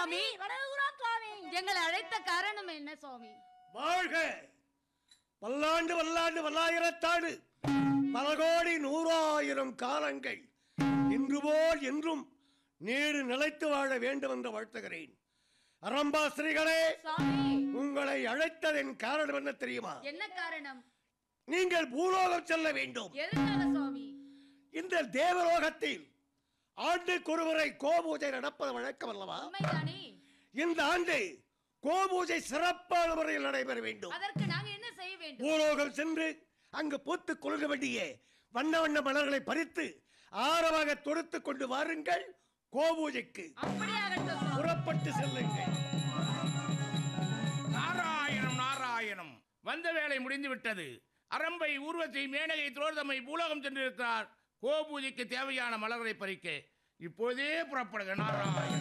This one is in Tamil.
சுவாமி வணங்குகிறோம் சுவாமி எங்களை அழைத்த காரணம் என்ன சுவாமி வாழ்க பல்லாண்டு பல்லாண்டு பல்லாயிரத்தாண்டு பல கோடி நூறாயிரம் காலங்கள் இன்று போல் என்றும் நீடு நிலைத்து வாழ வேண்டும் என்று வாழ்த்துகிறேன் அரம்பாஸ்திரிகளே சுவாமி உங்களை அழைத்ததன் காரணம் என்ன தெரியுமா என்ன காரணம் நீங்கள் பூலோகம் செல்ல வேண்டும் எதனால சுவாமி இந்த தேவலோகத்தில் ஆண்டுக்கு ஒருமுறை கோபூஜை நடப்பது வழக்கம் அல்லவா உண்மைதானே இந்த ஆண்டு கோபூஜை சிறப்பான முறையில் நடைபெற வேண்டும் அதற்கு நாங்க என்ன செய்ய வேண்டும் பூலோகம் சென்று அங்கு பூத்து கொள்க வேண்டிய வண்ண வண்ண மலர்களை பறித்து ஆரவாக தொடுத்து கொண்டு வாருங்கள் கோபூஜைக்கு அப்படியாகட்டும் சுவாமி. புறப்பட்டு செல்லுங்கள் நாராயணம் நாராயணம் வந்த வேலை முடிந்து விட்டது அரம்பை ஊர்வசி மேனகை துரோதமை பூலோகம் சென்றிருக்கிறார் கோபூஜைக்கு தேவையான மலர்களை பறிக்க இப்போதே புறப்படுக நாராயணம்